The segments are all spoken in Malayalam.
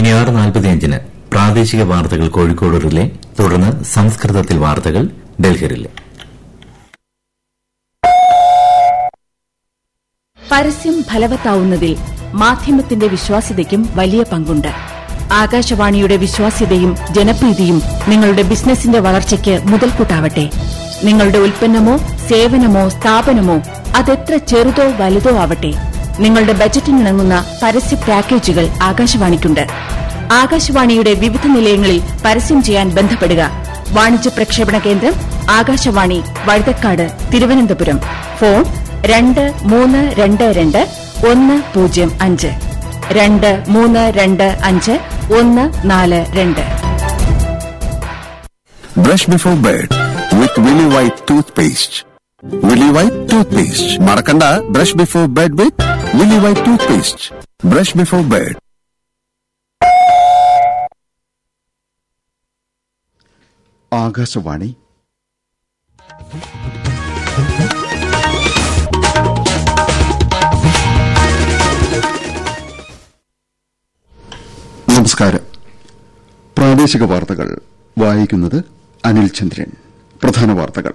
ഇനി ആറ് നാൽപ്പത്തിയഞ്ചിന് പ്രാദേശിക വാർത്തകൾ കോഴിക്കോട് റിലേ തുടർന്ന് സംസ്കൃതത്തിൽ വാർത്തകൾ ഡൽഹി റിലേ പരസ്യം ഫലവത്താവുന്നതിൽ മാധ്യമത്തിന്റെ വിശ്വാസ്യതയ്ക്കും വലിയ പങ്കുണ്ട് ആകാശവാണിയുടെ വിശ്വാസ്യതയും ജനപ്രീതിയും നിങ്ങളുടെ ബിസിനസിന്റെ വളർച്ചയ്ക്ക് മുതൽക്കൂട്ടാവട്ടെ നിങ്ങളുടെ ഉൽപ്പന്നമോ സേവനമോ സ്ഥാപനമോ അതെത്ര ചെറുതോ വലുതോ ആവട്ടെ നിങ്ങളുടെ ബജറ്റിനിണങ്ങുന്ന പരസ്യ പാക്കേജുകൾ ആകാശവാണിക്കുണ്ട് ആകാശവാണിയുടെ വിവിധ നിലയങ്ങളിൽ പരസ്യം ചെയ്യാൻ ബന്ധപ്പെടുക വാണിജ്യ പ്രക്ഷേപണ കേന്ദ്രം ആകാശവാണി വഴുതക്കാട് തിരുവനന്തപുരം ഫോൺ രണ്ട് മൂന്ന് രണ്ട് രണ്ട് ഒന്ന് പൂജ്യം അഞ്ച് രണ്ട് മൂന്ന് രണ്ട് അഞ്ച് ഒന്ന് നാല് രണ്ട് Brush before bed with Willy White toothpaste. Willy White toothpaste. Marakanda, brush before bed with Willy White toothpaste. Brush before bed. Akashvani നമസ്കാരം പ്രാദേശിക വാർത്തകൾ വായിക്കുന്നത് അനിൽ ചന്ദ്രൻ പ്രധാന വാർത്തകൾ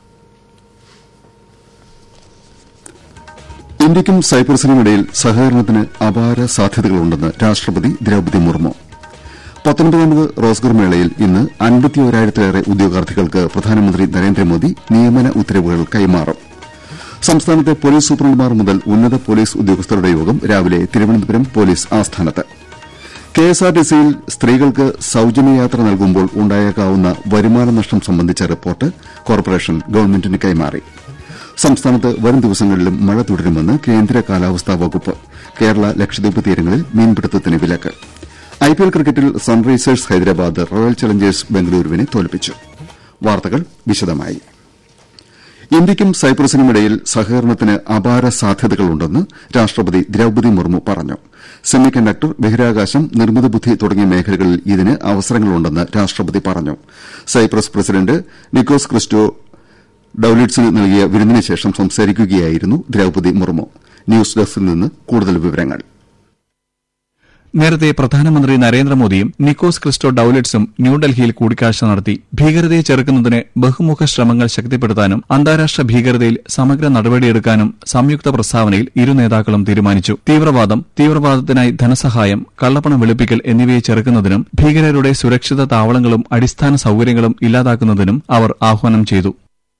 ഇന്ത്യക്കും സൈപ്രസിനുമിടയിൽ സഹകരണത്തിന് അപാര സാധ്യതകളുണ്ടെന്ന് രാഷ്ട്രപതി ദ്രൌപദി മുർമു പത്തൊൻപതാമത് റോസ്ഗർ മേളയിൽ ഇന്ന് അൻപത്തിയോരായിരത്തിലേറെ ഉദ്യോഗാർത്ഥികൾക്ക് പ്രധാനമന്ത്രി നരേന്ദ്രമോദി നിയമന ഉത്തരവുകൾ കൈമാറും സംസ്ഥാനത്തെ പോലീസ് സൂപ്രണ്ടുമാർ മുതൽ ഉന്നത പോലീസ് ഉദ്യോഗസ്ഥരുടെ യോഗം രാവിലെ തിരുവനന്തപുരം പോലീസ് ആസ്ഥാനത്ത് കെഎസ്ആർടിസിയിൽ സ്ത്രീകൾക്ക് സൌജന്യ യാത്ര നൽകുമ്പോൾ ഉണ്ടായേക്കാവുന്ന വരുമാന നഷ്ടം സംബന്ധിച്ച റിപ്പോർട്ട് കോർപ്പറേഷൻ ഗവൺമെന്റിന് കൈമാറി സംസ്ഥാനത്ത് വരും ദിവസങ്ങളിലും മഴ തുടരുമെന്ന് കേന്ദ്ര കാലാവസ്ഥാ വകുപ്പ് കേരള ലക്ഷദ്വീപ് തീരങ്ങളിൽ മീൻപിടുത്തത്തിന് വിലക്ക് ഐപിഎൽ ക്രിക്കറ്റിൽ സൺറൈസേഴ്സ് ഹൈദരാബാദ് റോയൽ ചലഞ്ചേഴ്സ് ബംഗളൂരുവിനെ തോൽപ്പിച്ചു വാർത്തകൾ വിശദമായി ഇന്ത്യയ്ക്കും സൈപ്രസിനുമിടയിൽ സഹകരണത്തിന് അപാര സാധ്യതകളുണ്ടെന്ന് രാഷ്ട്രപതി ദ്രൌപദി മുർമു പറഞ്ഞു സെമി കണ്ടക്ടർ ബഹിരാകാശം നിർമ്മിത ബുദ്ധി തുടങ്ങിയ മേഖലകളിൽ ഇതിന് അവസരങ്ങളുണ്ടെന്ന് രാഷ്ട്രപതി പറഞ്ഞു സൈപ്രസ് പ്രസിഡന്റ് നിക്കോസ് ക്രിസ്റ്റോ ഡൌലിറ്റ്സിന് നൽകിയ വിരുന്നിന് ശേഷം സംസാരിക്കുകയായിരുന്നു ദ്രൌപദി മുർമു ന്യൂസ് ഡെസ്കിൽ നിന്ന് കൂടുതൽ വിവരങ്ങൾ നേരത്തെ പ്രധാനമന്ത്രി നരേന്ദ്രമോദിയും നിക്കോസ് ക്രിസ്റ്റോ ഡൌലറ്റ്സും ന്യൂഡൽഹിയിൽ കൂടിക്കാഴ്ച നടത്തി ഭീകരതയെ ചെറുക്കുന്നതിന് ബഹുമുഖ ശ്രമങ്ങൾ ശക്തിപ്പെടുത്താനും അന്താരാഷ്ട്ര ഭീകരതയിൽ സമഗ്ര നടപടിയെടുക്കാനും സംയുക്ത പ്രസ്താവനയിൽ ഇരു നേതാക്കളും തീരുമാനിച്ചു തീവ്രവാദം തീവ്രവാദത്തിനായി ധനസഹായം കള്ളപ്പണം വെളുപ്പിക്കൽ എന്നിവയെ ചെറുക്കുന്നതിനും ഭീകരരുടെ സുരക്ഷിത താവളങ്ങളും അടിസ്ഥാന സൌകര്യങ്ങളും ഇല്ലാതാക്കുന്നതിനും അവർ ആഹ്വാനം ചെയ്തു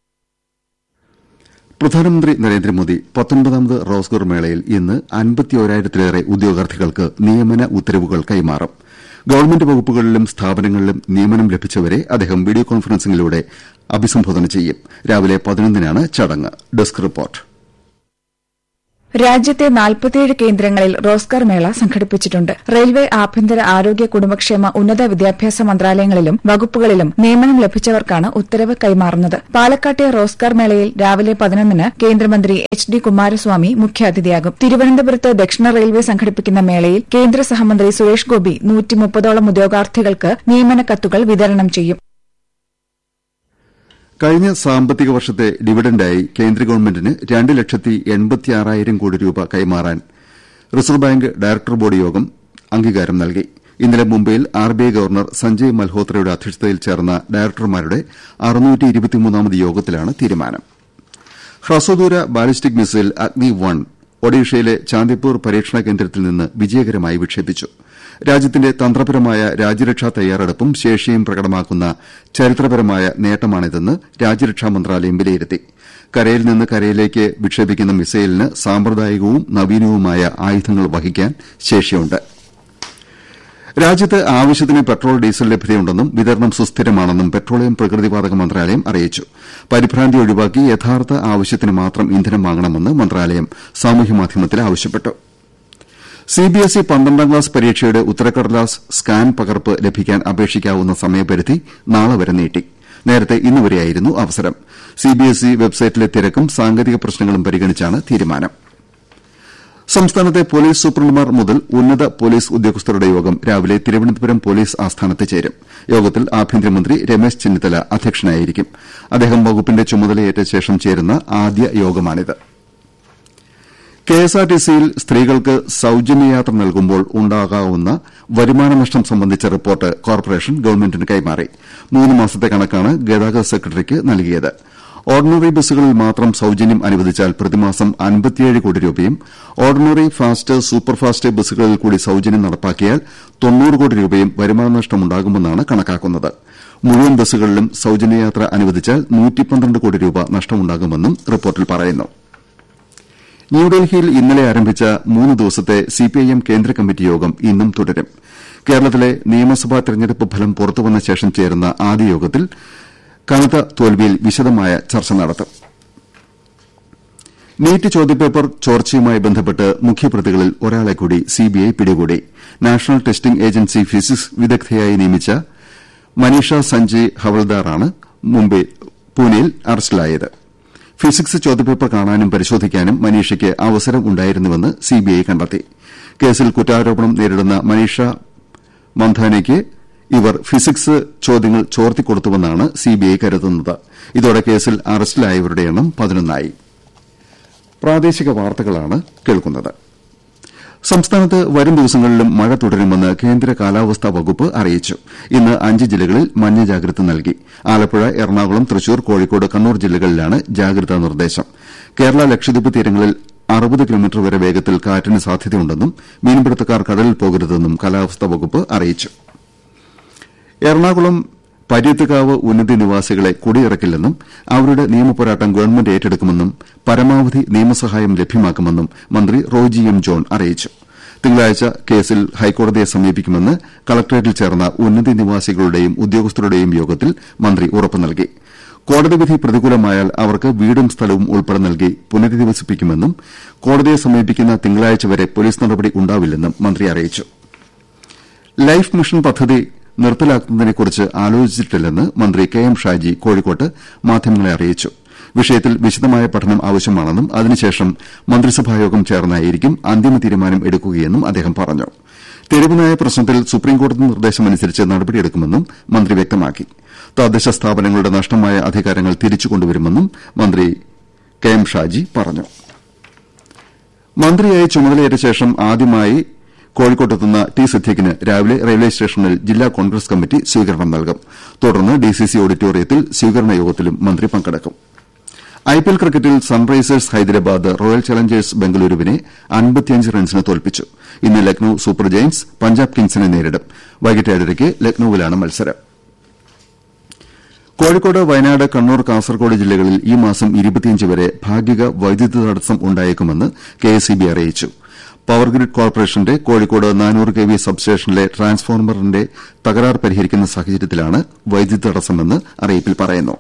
പ്രധാനമന്ത്രി നരേന്ദ്രമോദി പത്തൊൻപതാമത് റോസ്ഗർ മേളയിൽ ഇന്ന് അൻപത്തിയോരായിരത്തിലേറെ ഉദ്യോഗാർത്ഥികൾക്ക് നിയമന ഉത്തരവുകൾ കൈമാറും ഗവൺമെന്റ് വകുപ്പുകളിലും സ്ഥാപനങ്ങളിലും നിയമനം ലഭിച്ചവരെ അദ്ദേഹം വീഡിയോ കോൺഫറൻസിംഗിലൂടെ അഭിസംബോധന ചെയ്യും രാവിലെ പതിനൊന്നിനാണ് ചടങ്ങ് ഡെസ്ക് റിപ്പോർട്ട് രാജ്യത്തെ നാൽപ്പത്തിയേഴ് കേന്ദ്രങ്ങളിൽ റോസ്ഗാർ മേള സംഘടിപ്പിച്ചിട്ടുണ്ട് റെയിൽവേ ആഭ്യന്തര ആരോഗ്യ കുടുംബക്ഷേമ ഉന്നത വിദ്യാഭ്യാസ മന്ത്രാലയങ്ങളിലും വകുപ്പുകളിലും നിയമനം ലഭിച്ചവർക്കാണ് ഉത്തരവ് കൈമാറുന്നത് പാലക്കാട്ടെ റോസ്ഗാർ മേളയിൽ രാവിലെ പതിനൊന്നിന് കേന്ദ്രമന്ത്രി എച്ച് ഡി കുമാരസ്വാമി മുഖ്യാതിഥിയാകും തിരുവനന്തപുരത്ത് ദക്ഷിണ റെയിൽവേ സംഘടിപ്പിക്കുന്ന മേളയിൽ കേന്ദ്ര സഹമന്ത്രി സുരേഷ് ഗോപി നൂറ്റിമുപ്പതോളം ഉദ്യോഗാർത്ഥികൾക്ക് നിയമന കത്തുകൾ വിതരണം ചെയ്യും കഴിഞ്ഞ സാമ്പത്തിക വർഷത്തെ ഡിവിഡന്റായി കേന്ദ്ര ഗവൺമെന്റിന് രണ്ട് ലക്ഷത്തി എൺപത്തിയാറായിരം കോടി രൂപ കൈമാറാൻ റിസർവ് ബാങ്ക് ഡയറക്ടർ ബോർഡ് യോഗം അംഗീകാരം നൽകി ഇന്നലെ മുംബൈയിൽ ആർബിഐ ഗവർണർ സഞ്ജയ് മൽഹോത്രയുടെ അധ്യക്ഷതയിൽ ചേർന്ന ഡയറക്ടർമാരുടെ അറുന്നൂറ്റിയിരുപത്തിമൂന്നാമത് യോഗത്തിലാണ് തീരുമാനം ഹ്രസ്വദൂര ബാലിസ്റ്റിക് മിസൈൽ അഗ്നി വൺ ഒഡീഷയിലെ ചാന്ദിപ്പൂർ പരീക്ഷണ കേന്ദ്രത്തിൽ നിന്ന് വിജയകരമായി വിക്ഷേപിച്ചു രാജ്യത്തിന്റെ തന്ത്രപരമായ രാജ്യരക്ഷാ തയ്യാറെടുപ്പും ശേഷിയും പ്രകടമാക്കുന്ന ചരിത്രപരമായ നേട്ടമാണിതെന്ന് രാജ്യരക്ഷാ മന്ത്രാലയം വിലയിരുത്തി കരയിൽ നിന്ന് കരയിലേക്ക് വിക്ഷേപിക്കുന്ന മിസൈലിന് സാമ്പ്രദായികവും നവീനവുമായ ആയുധങ്ങൾ വഹിക്കാൻ ശേഷിയുണ്ട് രാജ്യത്ത് ആവശ്യത്തിന് പെട്രോൾ ഡീസൽ ലഭ്യതയുണ്ടെന്നും വിതരണം സുസ്ഥിരമാണെന്നും പെട്രോളിയം പ്രകൃതിവാതക മന്ത്രാലയം അറിയിച്ചു പരിഭ്രാന്തി ഒഴിവാക്കി യഥാർത്ഥ ആവശ്യത്തിന് മാത്രം ഇന്ധനം വാങ്ങണമെന്ന് മന്ത്രാലയം സാമൂഹ്യമാധ്യമത്തിൽ ആവശ്യപ്പെട്ടു സിബിഎസ്ഇ പന്ത്രണ്ടാം ക്ലാസ് പരീക്ഷയുടെ ഉത്തരക്കടലാസ് സ്കാൻ പകർപ്പ് ലഭിക്കാൻ അപേക്ഷിക്കാവുന്ന സമയപരിധി നാളെ വരെ നീട്ടി നേരത്തെ ഇന്നുവരെയായിരുന്നു അവസരം സിബിഎസ്ഇ വെബ്സൈറ്റിലെ തിരക്കും സാങ്കേതിക പ്രശ്നങ്ങളും പരിഗണിച്ചാണ് തീരുമാനം സംസ്ഥാനത്തെ പോലീസ് സൂപ്രണ്ടുമാർ മുതൽ ഉന്നത പോലീസ് ഉദ്യോഗസ്ഥരുടെ യോഗം രാവിലെ തിരുവനന്തപുരം പോലീസ് ആസ്ഥാനത്ത് ചേരും യോഗത്തിൽ ആഭ്യന്തരമന്ത്രി രമേശ് ചെന്നിത്തല അധ്യക്ഷനായിരിക്കും അദ്ദേഹം വകുപ്പിന്റെ ചുമതലയേറ്റ ശേഷം ചേരുന്ന ആദ്യ യോഗമാണിത് കെഎസ്ആർടിസിയിൽ സ്ത്രീകൾക്ക് സൌജന്യയാത്ര നൽകുമ്പോൾ ഉണ്ടാകാവുന്ന വരുമാന നഷ്ടം സംബന്ധിച്ച റിപ്പോർട്ട് കോർപ്പറേഷൻ ഗവൺമെന്റിന് കൈമാറി മൂന്ന് മാസത്തെ കണക്കാണ് ഗതാഗത സെക്രട്ടറിക്ക് നൽകിയത് ഓർഡിനറി ബസ്സുകളിൽ മാത്രം സൌജന്യം അനുവദിച്ചാൽ പ്രതിമാസം അൻപത്തിയേഴ് കോടി രൂപയും ഓർഡിനറി ഫാസ്റ്റ് സൂപ്പർഫാസ്റ്റ് ബസ്സുകളിൽ കൂടി സൌജന്യം നടപ്പാക്കിയാൽ തൊണ്ണൂറ് കോടി രൂപയും വരുമാന നഷ്ടമുണ്ടാകുമെന്നാണ് കണക്കാക്കുന്നത് മുഴുവൻ ബസ്സുകളിലും സൌജന്യയാത്ര അനുവദിച്ചാൽ കോടി രൂപ നഷ്ടമുണ്ടാകുമെന്നും റിപ്പോർട്ടിൽ പറയുന്നു ന്യൂഡൽഹിയിൽ ഇന്നലെ ആരംഭിച്ച മൂന്ന് ദിവസത്തെ സിപിഐഎം കേന്ദ്ര കമ്മിറ്റി യോഗം ഇന്നും തുടരും കേരളത്തിലെ നിയമസഭാ തെരഞ്ഞെടുപ്പ് ഫലം പുറത്തുവന്ന ശേഷം ചേരുന്ന ആദ്യ യോഗത്തിൽ കനത്ത തോൽവിയിൽ വിശദമായ ചർച്ച നടത്തും നീറ്റ് ചോദ്യപേപ്പർ ചോർച്ചയുമായി ബന്ധപ്പെട്ട് മുഖ്യപ്രതികളിൽ ഒരാളെ കൂടി സിബിഐ പിടികൂടി നാഷണൽ ടെസ്റ്റിംഗ് ഏജൻസി ഫിസിക്സ് വിദഗ്ധയായി നിയമിച്ച മനീഷ സഞ്ജയ് ഹവൽദാറാണ് പൂനെയിൽ അറസ്റ്റിലായത് ഫിസിക്സ് ചോദ്യപേപ്പർ കാണാനും പരിശോധിക്കാനും മനീഷയ്ക്ക് അവസരം ഉണ്ടായിരുന്നുവെന്ന് സിബിഐ കണ്ടെത്തി കേസിൽ കുറ്റാരോപണം നേരിടുന്ന മനീഷ മന്ധാനയ്ക്ക് ഇവർ ഫിസിക്സ് ചോദ്യങ്ങൾ ചോർത്തിക്കൊടുത്തുവെന്നാണ് സിബിഐ കരുതുന്നത് ഇതോടെ കേസിൽ അറസ്റ്റിലായവരുടെ എണ്ണം പതിനൊന്നായി പ്രാദേശിക വാർത്തകളാണ് കേൾക്കുന്നത് സംസ്ഥാനത്ത് വരും ദിവസങ്ങളിലും മഴ തുടരുമെന്ന് കേന്ദ്ര കാലാവസ്ഥാ വകുപ്പ് അറിയിച്ചു ഇന്ന് അഞ്ച് ജില്ലകളിൽ മഞ്ഞ ജാഗ്രത നൽകി ആലപ്പുഴ എറണാകുളം തൃശൂർ കോഴിക്കോട് കണ്ണൂർ ജില്ലകളിലാണ് ജാഗ്രതാ നിർദ്ദേശം കേരള ലക്ഷദ്വീപ് തീരങ്ങളിൽ അറുപത് കിലോമീറ്റർ വരെ വേഗത്തിൽ കാറ്റിന് സാധ്യതയുണ്ടെന്നും മീൻപിടുത്തക്കാർ കടലിൽ പോകരുതെന്നും കാലാവസ്ഥാ വകുപ്പ് അറിയിച്ചു എറണാകുളം പര്യത്തുകാവ് ഉന്നതി നിവാസികളെ കുടിയിറക്കില്ലെന്നും അവരുടെ നിയമപോരാട്ടം ഗവൺമെന്റ് ഏറ്റെടുക്കുമെന്നും പരമാവധി നിയമസഹായം ലഭ്യമാക്കുമെന്നും മന്ത്രി റോജി എം ജോൺ അറിയിച്ചു തിങ്കളാഴ്ച കേസിൽ ഹൈക്കോടതിയെ സമീപിക്കുമെന്ന് കളക്ടറേറ്റിൽ ചേർന്ന ഉന്നതി നിവാസികളുടെയും ഉദ്യോഗസ്ഥരുടെയും യോഗത്തിൽ മന്ത്രി ഉറപ്പു നൽകി കോടതി വിധി പ്രതികൂലമായാൽ അവർക്ക് വീടും സ്ഥലവും ഉൾപ്പെടെ നൽകി പുനരധിവസിപ്പിക്കുമെന്നും കോടതിയെ സമീപിക്കുന്ന തിങ്കളാഴ്ച വരെ പോലീസ് നടപടി ഉണ്ടാവില്ലെന്നും മന്ത്രി അറിയിച്ചു ലൈഫ് മിഷൻ പദ്ധതി നിർത്തലാക്കുന്നതിനെക്കുറിച്ച് ആലോചിച്ചിട്ടില്ലെന്ന് മന്ത്രി കെ എം ഷാജി കോഴിക്കോട്ട് മാധ്യമങ്ങളെ അറിയിച്ചു വിഷയത്തിൽ വിശദമായ പഠനം ആവശ്യമാണെന്നും അതിനുശേഷം മന്ത്രിസഭായോഗം ചേർന്നായിരിക്കും അന്തിമ തീരുമാനം എടുക്കുകയെന്നും അദ്ദേഹം പറഞ്ഞു തെരുവുനായ പ്രശ്നത്തിൽ സുപ്രീംകോടതി നിർദ്ദേശമനുസരിച്ച് നടപടിയെടുക്കുമെന്നും മന്ത്രി വ്യക്തമാക്കി തദ്ദേശ സ്ഥാപനങ്ങളുടെ നഷ്ടമായ അധികാരങ്ങൾ തിരിച്ചുകൊണ്ടുവരുമെന്നും മന്ത്രി കെ എം ഷാജി പറഞ്ഞു മന്ത്രിയായി ചുമതലയേറ്റ ശേഷം ആദ്യമായി കോഴിക്കോട്ടെത്തുന്ന ടി സിദ്ദീഖിന് രാവിലെ റെയിൽവേ സ്റ്റേഷനിൽ ജില്ലാ കോൺഗ്രസ് കമ്മിറ്റി സ്വീകരണം നൽകും തുടർന്ന് ഡിസിസി ഓഡിറ്റോറിയത്തിൽ സ്വീകരണ യോഗത്തിലും മന്ത്രി പങ്കെടുക്കും ഐപിഎൽ ക്രിക്കറ്റിൽ സൺറൈസേഴ്സ് ഹൈദരാബാദ് റോയൽ ചലഞ്ചേഴ്സ് ബംഗളൂരുവിനെ റൺസിന് തോൽപ്പിച്ചു ഇന്ന് ലക്നൌ സൂപ്പർ ജയന്റ്സ് പഞ്ചാബ് കിങ്സിനെ നേരിടും വൈകിട്ട് ഏഴരയ്ക്ക് ലക്നൌവിലാണ് മത്സരം കോഴിക്കോട് വയനാട് കണ്ണൂർ കാസർകോട് ജില്ലകളിൽ ഈ മാസം വരെ ഭാഗിക വൈദ്യുതി തടസ്സം ഉണ്ടായേക്കുമെന്ന് കെഎസ്ഇബി അറിയിച്ചു പവർഗ്രിഡ് കോർപ്പറേഷന്റെ കോഴിക്കോട് നാനൂറ് കെ വി സബ്സ്റ്റേഷനിലെ ട്രാൻസ്ഫോർമറിന്റെ തകരാർ പരിഹരിക്കുന്ന സാഹചര്യത്തിലാണ് വൈദ്യുതി തടസ്സമെന്ന് അറിയിപ്പിൽ പറയുന്നു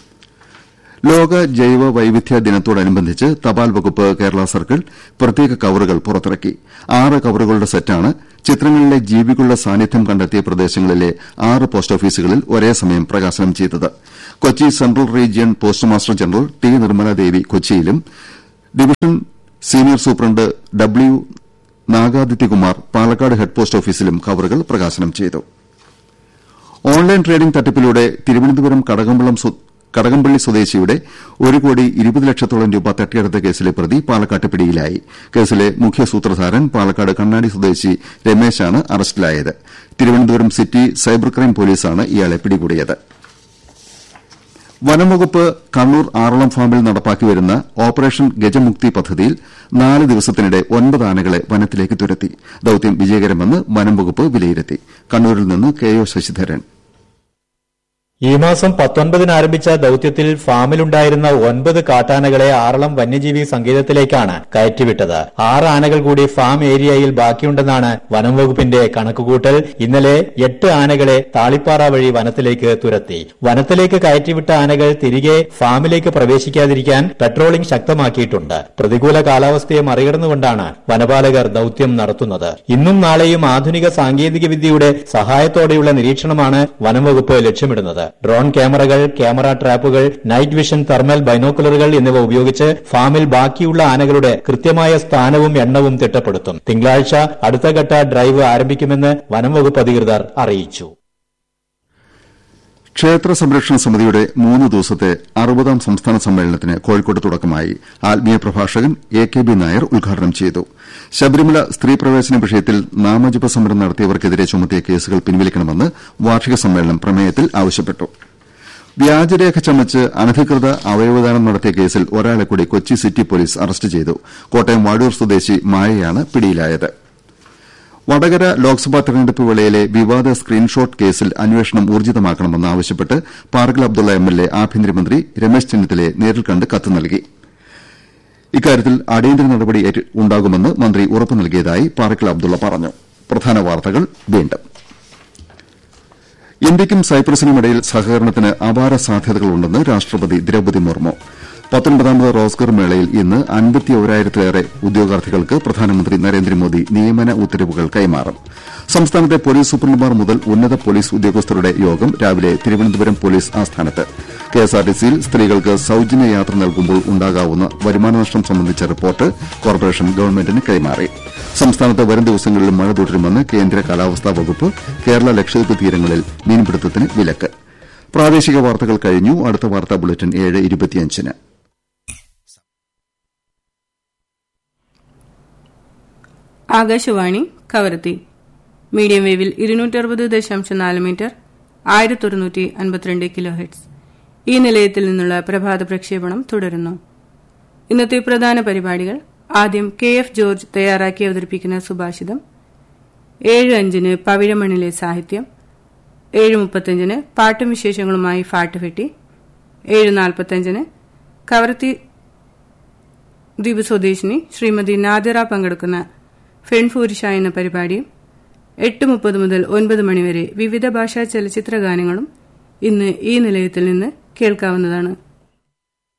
ലോക ജൈവ വൈവിധ്യ ദിനത്തോടനുബന്ധിച്ച് തപാൽ വകുപ്പ് കേരള സർക്കിൾ പ്രത്യേക കവറുകൾ പുറത്തിറക്കി ആറ് കവറുകളുടെ സെറ്റാണ് ചിത്രങ്ങളിലെ ജീവികളുടെ സാന്നിധ്യം കണ്ടെത്തിയ പ്രദേശങ്ങളിലെ ആറ് പോസ്റ്റ് ഓഫീസുകളിൽ ഒരേ സമയം പ്രകാശനം ചെയ്തത് Kochi central region post master general T Nirmaladevi കൊച്ചിയിലും division senior superintendent W Nagadityakumar Palakkad head post ഓഫീസിലും കവറുകൾ പ്രകാശനം ചെയ്തു ഓൺലൈൻ ട്രേഡിംഗ് തട്ടിപ്പിലൂടെ തിരുവനന്തപുരം കടകമ്പള്ളം കടകംപള്ളി സ്വദേശിയുടെ ഒരു കോടി ഇരുപത് ലക്ഷത്തോളം രൂപ തട്ടിയെടുത്ത കേസിലെ പ്രതി പാലക്കാട്ട് പിടിയിലായി കേസിലെ മുഖ്യ സൂത്രധാരൻ പാലക്കാട് കണ്ണാടി സ്വദേശി രമേശാണ് അറസ്റ്റിലായത് തിരുവനന്തപുരം സിറ്റി സൈബർ ക്രൈം പോലീസാണ് ഇയാളെ പിടികൂടിയത് വനംവകുപ്പ് കണ്ണൂർ ആറളം ഫാമിൽ നടപ്പാക്കി വരുന്ന ഓപ്പറേഷൻ ഗജമുക്തി പദ്ധതിയിൽ നാല് ദിവസത്തിനിടെ ഒൻപത് ആനകളെ വനത്തിലേക്ക് തുരത്തി ദൌത്യം വിജയകരമെന്ന് വനംവകുപ്പ് വിലയിരുത്തി കണ്ണൂരിൽ നിന്ന് കെ ഒ ശശിധരൻ ഈ മാസം പത്തൊൻപതിന് ആരംഭിച്ച ദൌത്യത്തിൽ ഫാമിലുണ്ടായിരുന്ന ഒൻപത് കാട്ടാനകളെ ആറളം വന്യജീവി സങ്കേതത്തിലേക്കാണ് കയറ്റിവിട്ടത് ആറ് ആനകൾ കൂടി ഫാം ഏരിയയിൽ ബാക്കിയുണ്ടെന്നാണ് വനം വകുപ്പിന്റെ കണക്കുകൂട്ടൽ ഇന്നലെ എട്ട് ആനകളെ താളിപ്പാറ വഴി വനത്തിലേക്ക് തുരത്തി വനത്തിലേക്ക് കയറ്റിവിട്ട ആനകൾ തിരികെ ഫാമിലേക്ക് പ്രവേശിക്കാതിരിക്കാൻ പെട്രോളിംഗ് ശക്തമാക്കിയിട്ടുണ്ട് പ്രതികൂല കാലാവസ്ഥയെ മറികടന്നുകൊണ്ടാണ് വനപാലകർ ദൌത്യം നടത്തുന്നത് ഇന്നും നാളെയും ആധുനിക സാങ്കേതിക വിദ്യയുടെ സഹായത്തോടെയുള്ള നിരീക്ഷണമാണ് വനം വകുപ്പ് ലക്ഷ്യമിടുന്നത് ഡ്രോൺ ക്യാമറകൾ ക്യാമറ ട്രാപ്പുകൾ നൈറ്റ് വിഷൻ തെർമൽ ബൈനോക്കുലറുകൾ എന്നിവ ഉപയോഗിച്ച് ഫാമിൽ ബാക്കിയുള്ള ആനകളുടെ കൃത്യമായ സ്ഥാനവും എണ്ണവും തിട്ടപ്പെടുത്തും തിങ്കളാഴ്ച അടുത്തഘട്ട ഡ്രൈവ് ആരംഭിക്കുമെന്ന് വനം വകുപ്പ് അധികൃതർ അറിയിച്ചു ക്ഷേത്ര സംരക്ഷണ സമിതിയുടെ മൂന്ന് ദിവസത്തെ അറുപതാം സംസ്ഥാന സമ്മേളനത്തിന് കോഴിക്കോട്ട് തുടക്കമായി ആത്മീയ പ്രഭാഷകൻ എ കെ ബി നായർ ഉദ്ഘാടനം ചെയ്തു ശബരിമല സ്ത്രീ പ്രവേശന വിഷയത്തിൽ നാമജപ സമരം നടത്തിയവർക്കെതിരെ ചുമത്തിയ കേസുകൾ പിൻവലിക്കണമെന്ന് വാർഷിക സമ്മേളനം പ്രമേയത്തിൽ ആവശ്യപ്പെട്ടു വ്യാജരേഖ ചമച്ച് അനധികൃത അവയവദാനം നടത്തിയ കേസിൽ ഒരാളെ കൂടി കൊച്ചി സിറ്റി പോലീസ് അറസ്റ്റ് ചെയ്തു കോട്ടയം വാഴൂർ സ്വദേശി മായയാണ് പിടിയിലായത് വടകര ലോക്സഭാ തെരഞ്ഞെടുപ്പ് വേളയിലെ വിവാദ സ്ക്രീൻഷോട്ട് കേസിൽ അന്വേഷണം ഊർജിതമാക്കണമെന്ന് ആവശ്യപ്പെട്ട് പാർഗൽ അബ്ദുള്ള എംഎൽഎ ആഭ്യന്തരമന്ത്രി രമേശ് ചെന്നിത്തലയെ നേരിൽ കണ്ട് കത്ത് നൽകി ഇക്കാര്യത്തിൽ അടിയന്തര നടപടി ഉണ്ടാകുമെന്ന് മന്ത്രി ഉറപ്പു നൽകിയതായി പാർക്കൽ അബ്ദുള്ള പറഞ്ഞു പ്രധാന വാർത്തകൾ വീണ്ടും ഇന്ത്യയ്ക്കും സൈപ്രസിനുമിടയിൽ സഹകരണത്തിന് അപാര സാധ്യതകളുണ്ടെന്ന് രാഷ്ട്രപതി ദ്രൌപദി മുർമു പത്തൊൻപതാമത് റോസ്ഗർ മേളയിൽ ഇന്ന് അൻപത്തിയോരായിരത്തിലേറെ ഉദ്യോഗാർത്ഥികൾക്ക് പ്രധാനമന്ത്രി നരേന്ദ്രമോദി നിയമന ഉത്തരവുകൾ കൈമാറും സംസ്ഥാനത്തെ പോലീസ് സൂപ്രണ്ടുമാർ മുതൽ ഉന്നത പോലീസ് ഉദ്യോഗസ്ഥരുടെ യോഗം രാവിലെ തിരുവനന്തപുരം പോലീസ് ആസ്ഥാനത്ത് കെഎസ്ആർടിസിയിൽ സ്ത്രീകൾക്ക് സൌജന്യ യാത്ര നൽകുമ്പോൾ ഉണ്ടാകാവുന്ന വരുമാന നഷ്ടം സംബന്ധിച്ച റിപ്പോർട്ട് കോർപ്പറേഷൻ ഗവൺമെന്റിന് കൈമാറി സംസ്ഥാനത്ത് വരും ദിവസങ്ങളിൽ മഴ തുടരുമെന്ന് കേന്ദ്ര കാലാവസ്ഥാ വകുപ്പ് കേരള ലക്ഷദ്വീപ് തീരങ്ങളിൽ മീൻപിടുത്തത്തിന് വിലക്ക് പ്രാദേശിക വാർത്തകൾ കഴിഞ്ഞു അടുത്ത വാർത്താ ബുള്ളറ്റിൻ ഏഴ് ഇരുപത്തിയഞ്ചിന് ആകാശവാണി കവരത്തി മീഡിയം വേവിൽ ഇരുന്നൂറ്ററുപത് ദശാംശം നാല് മീറ്റർ ആയിരത്തൊരുന്നൂറ്റി അൻപത്തിരണ്ട് കിലോ ഹെഡ്സ് ഈ നിലയത്തിൽ നിന്നുള്ള പ്രഭാത പ്രക്ഷേപണം തുടരുന്നു ഇന്നത്തെ പ്രധാന പരിപാടികൾ ആദ്യം കെ എഫ് ജോർജ് തയ്യാറാക്കി അവതരിപ്പിക്കുന്ന സുഭാഷിതം ഏഴ് അഞ്ചിന് പവിഴമണ്ണിലെ സാഹിത്യം ഏഴ് മുപ്പത്തഞ്ചിന് പാട്ടും വിശേഷങ്ങളുമായി ഫാട്ടുഫെട്ടി ഏഴ് നാൽപ്പത്തഞ്ചിന് കവരത്തി ദ്വീപ് സ്വദേശിനി ശ്രീമതി നാദിറ പങ്കെടുക്കുന്ന ഫെൺഫൂരിഷ എന്ന പരിപാടിയും എട്ട് മുപ്പത് മുതൽ ഒൻപത് മണിവരെ വിവിധ ഭാഷാ ചലച്ചിത്ര ഗാനങ്ങളും ഇന്ന് ഈ നിലയത്തിൽ നിന്ന് കേൾക്കാവുന്നതാണ്